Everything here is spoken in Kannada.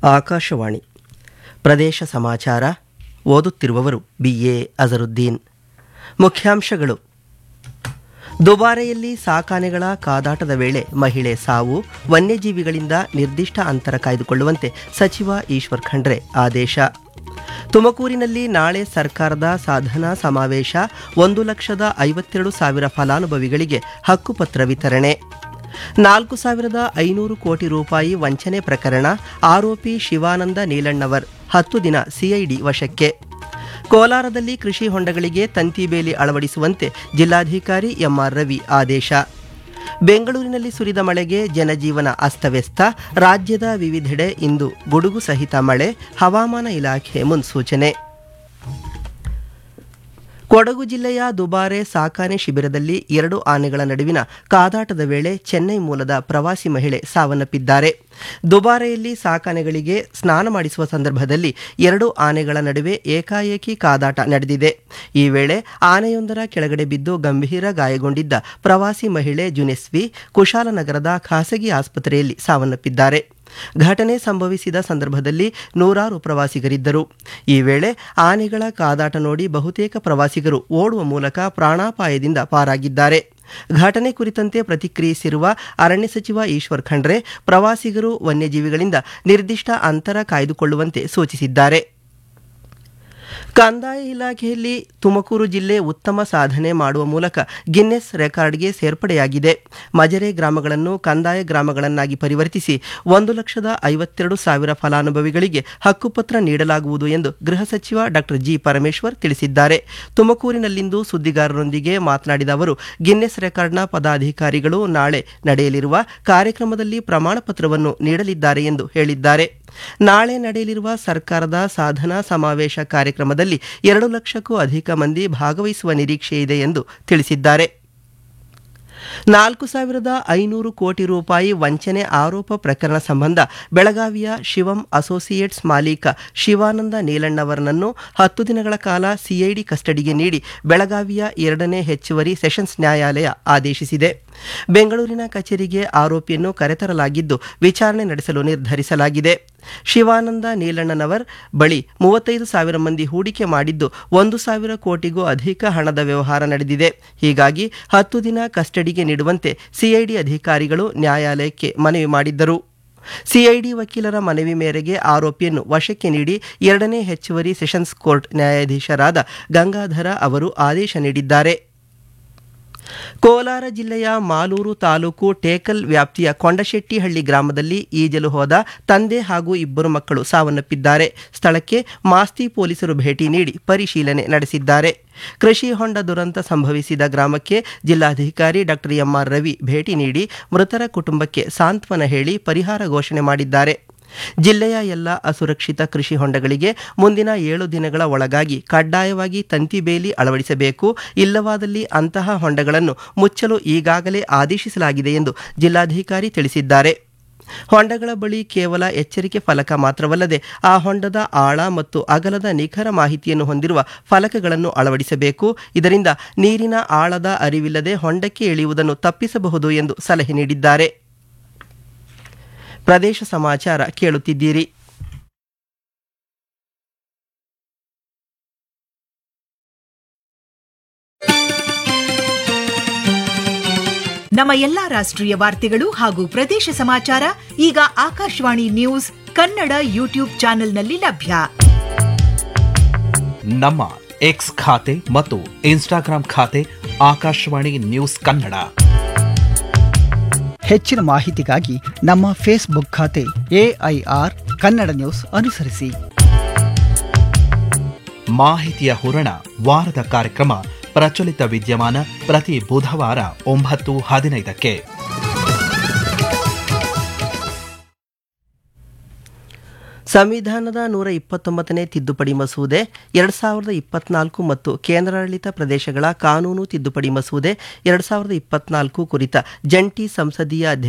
ಆಕಾಶವಾಣಿ ಪ್ರದೇಶ ಸಮಾಚಾರ ಓದುತ್ತಿರುವವರು ಬಿ ಎ ಅಜರುದ್ದೀನ್ ಮುಖ್ಯಾಂಶಗಳು ದುಬಾರೆಯಲ್ಲಿ ಸಾಕಾನೆಗಳ ಕಾದಾಟದ ವೇಳೆ ಮಹಿಳೆ ಸಾವು ವನ್ಯಜೀವಿಗಳಿಂದ ನಿರ್ದಿಷ್ಟ ಅಂತರ ಕಾಯ್ದುಕೊಳ್ಳುವಂತೆ ಸಚಿವ ಈಶ್ವರ್ ಖಂಡ್ರೆ ಆದೇಶ ತುಮಕೂರಿನಲ್ಲಿ ನಾಳೆ ಸರ್ಕಾರದ ಸಾಧನಾ ಸಮಾವೇಶ ಒಂದು ಲಕ್ಷದ ಐವತ್ತೆರಡು ಸಾವಿರ ಫಲಾನುಭವಿಗಳಿಗೆ ಹಕ್ಕುಪತ್ರ ವಿತರಣೆ ನಾಲ್ಕು ಸಾವಿರದ ಐನೂರು ಕೋಟಿ ರೂಪಾಯಿ ವಂಚನೆ ಪ್ರಕರಣ ಆರೋಪಿ ಶಿವಾನಂದ ನೀಲಣ್ಣವರ್ ಹತ್ತು ದಿನ ಸಿಐಡಿ ವಶಕ್ಕೆ ಕೋಲಾರದಲ್ಲಿ ಕೃಷಿ ಹೊಂಡಗಳಿಗೆ ತಂತಿ ಬೇಲಿ ಅಳವಡಿಸುವಂತೆ ಜಿಲ್ಲಾಧಿಕಾರಿ ಎಂಆರ್ ರವಿ ಆದೇಶ ಬೆಂಗಳೂರಿನಲ್ಲಿ ಸುರಿದ ಮಳೆಗೆ ಜನಜೀವನ ಅಸ್ತವ್ಯಸ್ತ ರಾಜ್ಯದ ವಿವಿಧೆಡೆ ಇಂದು ಗುಡುಗು ಸಹಿತ ಮಳೆ ಹವಾಮಾನ ಇಲಾಖೆ ಮುನ್ಸೂಚನೆ ಕೊಡಗು ಜಿಲ್ಲೆಯ ದುಬಾರೆ ಸಾಕಾನೆ ಶಿಬಿರದಲ್ಲಿ ಎರಡು ಆನೆಗಳ ನಡುವಿನ ಕಾದಾಟದ ವೇಳೆ ಚೆನ್ನೈ ಮೂಲದ ಪ್ರವಾಸಿ ಮಹಿಳೆ ಸಾವನ್ನಪ್ಪಿದ್ದಾರೆ ದುಬಾರೆಯಲ್ಲಿ ಸಾಕಾನೆಗಳಿಗೆ ಸ್ನಾನ ಮಾಡಿಸುವ ಸಂದರ್ಭದಲ್ಲಿ ಎರಡು ಆನೆಗಳ ನಡುವೆ ಏಕಾಏಕಿ ಕಾದಾಟ ನಡೆದಿದೆ ಈ ವೇಳೆ ಆನೆಯೊಂದರ ಕೆಳಗಡೆ ಬಿದ್ದು ಗಂಭೀರ ಗಾಯಗೊಂಡಿದ್ದ ಪ್ರವಾಸಿ ಮಹಿಳೆ ಜುನೆಸ್ವಿ ಕುಶಾಲನಗರದ ಖಾಸಗಿ ಆಸ್ಪತ್ರೆಯಲ್ಲಿ ಸಾವನ್ನಪ್ಪಿದ್ದಾರೆ ಘಟನೆ ಸಂಭವಿಸಿದ ಸಂದರ್ಭದಲ್ಲಿ ನೂರಾರು ಪ್ರವಾಸಿಗರಿದ್ದರು ಈ ವೇಳೆ ಆನೆಗಳ ಕಾದಾಟ ನೋಡಿ ಬಹುತೇಕ ಪ್ರವಾಸಿಗರು ಓಡುವ ಮೂಲಕ ಪ್ರಾಣಾಪಾಯದಿಂದ ಪಾರಾಗಿದ್ದಾರೆ ಘಟನೆ ಕುರಿತಂತೆ ಪ್ರತಿಕ್ರಿಯಿಸಿರುವ ಅರಣ್ಯ ಸಚಿವ ಈಶ್ವರ್ ಖಂಡ್ರೆ ಪ್ರವಾಸಿಗರು ವನ್ಯಜೀವಿಗಳಿಂದ ನಿರ್ದಿಷ್ಟ ಅಂತರ ಕಾಯ್ದುಕೊಳ್ಳುವಂತೆ ಸೂಚಿಸಿದ್ದಾರೆ ಕಂದಾಯ ಇಲಾಖೆಯಲ್ಲಿ ತುಮಕೂರು ಜಿಲ್ಲೆ ಉತ್ತಮ ಸಾಧನೆ ಮಾಡುವ ಮೂಲಕ ಗಿನ್ನೆಸ್ ರೆಕಾರ್ಡ್ಗೆ ಸೇರ್ಪಡೆಯಾಗಿದೆ ಮಜರೆ ಗ್ರಾಮಗಳನ್ನು ಕಂದಾಯ ಗ್ರಾಮಗಳನ್ನಾಗಿ ಪರಿವರ್ತಿಸಿ ಒಂದು ಲಕ್ಷದ ಐವತ್ತೆರಡು ಸಾವಿರ ಫಲಾನುಭವಿಗಳಿಗೆ ಹಕ್ಕುಪತ್ರ ನೀಡಲಾಗುವುದು ಎಂದು ಗೃಹ ಸಚಿವ ಡಾಕ್ಟರ್ ಜಿ ಪರಮೇಶ್ವರ್ ತಿಳಿಸಿದ್ದಾರೆ ತುಮಕೂರಿನಲ್ಲಿಂದು ಸುದ್ದಿಗಾರರೊಂದಿಗೆ ಮಾತನಾಡಿದ ಅವರು ಗಿನ್ನೆಸ್ ರೆಕಾರ್ಡ್ನ ಪದಾಧಿಕಾರಿಗಳು ನಾಳೆ ನಡೆಯಲಿರುವ ಕಾರ್ಯಕ್ರಮದಲ್ಲಿ ಪ್ರಮಾಣ ಪತ್ರವನ್ನು ನೀಡಲಿದ್ದಾರೆ ಎಂದು ಹೇಳಿದ್ದಾರೆ ನಾಳೆ ನಡೆಯಲಿರುವ ಸರ್ಕಾರದ ಸಾಧನಾ ಸಮಾವೇಶ ಕಾರ್ಯಕ್ರಮದಲ್ಲಿ ಎರಡು ಲಕ್ಷಕ್ಕೂ ಅಧಿಕ ಮಂದಿ ಭಾಗವಹಿಸುವ ನಿರೀಕ್ಷೆ ಇದೆ ಎಂದು ತಿಳಿಸಿದ್ದಾರೆ ನಾಲ್ಕು ಸಾವಿರದ ಐನೂರು ಕೋಟಿ ರೂಪಾಯಿ ವಂಚನೆ ಆರೋಪ ಪ್ರಕರಣ ಸಂಬಂಧ ಬೆಳಗಾವಿಯ ಶಿವಂ ಅಸೋಸಿಯೇಟ್ಸ್ ಮಾಲೀಕ ಶಿವಾನಂದ ನೀಲಣ್ಣವರನನ್ನು ಹತ್ತು ದಿನಗಳ ಕಾಲ ಸಿಐಡಿ ಕಸ್ಟಡಿಗೆ ನೀಡಿ ಬೆಳಗಾವಿಯ ಎರಡನೇ ಹೆಚ್ಚುವರಿ ಸೆಷನ್ಸ್ ನ್ಯಾಯಾಲಯ ಆದೇಶಿಸಿದೆ ಬೆಂಗಳೂರಿನ ಕಚೇರಿಗೆ ಆರೋಪಿಯನ್ನು ಕರೆತರಲಾಗಿದ್ದು ವಿಚಾರಣೆ ನಡೆಸಲು ನಿರ್ಧರಿಸಲಾಗಿದೆ ಶಿವಾನಂದ ನೀಲಣ್ಣನವರ್ ಬಳಿ ಮೂವತ್ತೈದು ಸಾವಿರ ಮಂದಿ ಹೂಡಿಕೆ ಮಾಡಿದ್ದು ಒಂದು ಸಾವಿರ ಕೋಟಿಗೂ ಅಧಿಕ ಹಣದ ವ್ಯವಹಾರ ನಡೆದಿದೆ ಹೀಗಾಗಿ ಹತ್ತು ದಿನ ಕಸ್ಟಡಿಗೆ ನೀಡುವಂತೆ ಸಿಐಡಿ ಅಧಿಕಾರಿಗಳು ನ್ಯಾಯಾಲಯಕ್ಕೆ ಮನವಿ ಮಾಡಿದ್ದರು ಸಿಐಡಿ ವಕೀಲರ ಮನವಿ ಮೇರೆಗೆ ಆರೋಪಿಯನ್ನು ವಶಕ್ಕೆ ನೀಡಿ ಎರಡನೇ ಹೆಚ್ಚುವರಿ ಸೆಷನ್ಸ್ ಕೋರ್ಟ್ ನ್ಯಾಯಾಧೀಶರಾದ ಗಂಗಾಧರ ಅವರು ಆದೇಶ ನೀಡಿದ್ದಾರೆ ಕೋಲಾರ ಜಿಲ್ಲೆಯ ಮಾಲೂರು ತಾಲೂಕು ಟೇಕಲ್ ವ್ಯಾಪ್ತಿಯ ಕೊಂಡಶೆಟ್ಟಿಹಳ್ಳಿ ಗ್ರಾಮದಲ್ಲಿ ಈಜಲು ಹೋದ ತಂದೆ ಹಾಗೂ ಇಬ್ಬರು ಮಕ್ಕಳು ಸಾವನ್ನಪ್ಪಿದ್ದಾರೆ ಸ್ಥಳಕ್ಕೆ ಮಾಸ್ತಿ ಪೊಲೀಸರು ಭೇಟಿ ನೀಡಿ ಪರಿಶೀಲನೆ ನಡೆಸಿದ್ದಾರೆ ಕೃಷಿ ಹೊಂಡ ದುರಂತ ಸಂಭವಿಸಿದ ಗ್ರಾಮಕ್ಕೆ ಜಿಲ್ಲಾಧಿಕಾರಿ ಡಾಕ್ಟರ್ ಎಂಆರ್ ರವಿ ಭೇಟಿ ನೀಡಿ ಮೃತರ ಕುಟುಂಬಕ್ಕೆ ಸಾಂತ್ವನ ಹೇಳಿ ಪರಿಹಾರ ಘೋಷಣೆ ಮಾಡಿದ್ದಾರೆ ಜಿಲ್ಲೆಯ ಎಲ್ಲ ಅಸುರಕ್ಷಿತ ಕೃಷಿ ಹೊಂಡಗಳಿಗೆ ಮುಂದಿನ ಏಳು ದಿನಗಳ ಒಳಗಾಗಿ ಕಡ್ಡಾಯವಾಗಿ ತಂತಿ ಬೇಲಿ ಅಳವಡಿಸಬೇಕು ಇಲ್ಲವಾದಲ್ಲಿ ಅಂತಹ ಹೊಂಡಗಳನ್ನು ಮುಚ್ಚಲು ಈಗಾಗಲೇ ಆದೇಶಿಸಲಾಗಿದೆ ಎಂದು ಜಿಲ್ಲಾಧಿಕಾರಿ ತಿಳಿಸಿದ್ದಾರೆ ಹೊಂಡಗಳ ಬಳಿ ಕೇವಲ ಎಚ್ಚರಿಕೆ ಫಲಕ ಮಾತ್ರವಲ್ಲದೆ ಆ ಹೊಂಡದ ಆಳ ಮತ್ತು ಅಗಲದ ನಿಖರ ಮಾಹಿತಿಯನ್ನು ಹೊಂದಿರುವ ಫಲಕಗಳನ್ನು ಅಳವಡಿಸಬೇಕು ಇದರಿಂದ ನೀರಿನ ಆಳದ ಅರಿವಿಲ್ಲದೆ ಹೊಂಡಕ್ಕೆ ಇಳಿಯುವುದನ್ನು ತಪ್ಪಿಸಬಹುದು ಎಂದು ಸಲಹೆ ನೀಡಿದ್ದಾರೆ ಪ್ರದೇಶ ಸಮಾಚಾರ ಕೇಳುತ್ತಿದ್ದೀರಿ ನಮ್ಮ ಎಲ್ಲಾ ರಾಷ್ಟ್ರೀಯ ವಾರ್ತೆಗಳು ಹಾಗೂ ಪ್ರದೇಶ ಸಮಾಚಾರ ಈಗ ಆಕಾಶವಾಣಿ ನ್ಯೂಸ್ ಕನ್ನಡ ಯೂಟ್ಯೂಬ್ ಚಾನೆಲ್ನಲ್ಲಿ ಲಭ್ಯ ನಮ್ಮ ಎಕ್ಸ್ ಖಾತೆ ಮತ್ತು ಇನ್ಸ್ಟಾಗ್ರಾಂ ಖಾತೆ ಆಕಾಶವಾಣಿ ನ್ಯೂಸ್ ಕನ್ನಡ ಹೆಚ್ಚಿನ ಮಾಹಿತಿಗಾಗಿ ನಮ್ಮ ಫೇಸ್ಬುಕ್ ಖಾತೆ ಎಐಆರ್ ಕನ್ನಡ ನ್ಯೂಸ್ ಅನುಸರಿಸಿ ಮಾಹಿತಿಯ ಹೂರಣ ವಾರದ ಕಾರ್ಯಕ್ರಮ ಪ್ರಚಲಿತ ವಿದ್ಯಮಾನ ಪ್ರತಿ ಬುಧವಾರ ಒಂಬತ್ತು ಹದಿನೈದಕ್ಕೆ ಸಂವಿಧಾನದ ನೂರ ಇಪ್ಪತ್ತೊಂಬತ್ತನೇ ತಿದ್ದುಪಡಿ ಮಸೂದೆ ಎರಡು ಸಾವಿರದ ಇಪ್ಪತ್ನಾಲ್ಕು ಮತ್ತು ಕೇಂದ್ರಾಡಳಿತ ಪ್ರದೇಶಗಳ ಕಾನೂನು ತಿದ್ದುಪಡಿ ಮಸೂದೆ ಎರಡು ಸಾವಿರದ ಇಪ್ಪತ್ನಾಲ್ಕು ಕುರಿತ ಜಂಟಿ ಸಂಸದೀಯ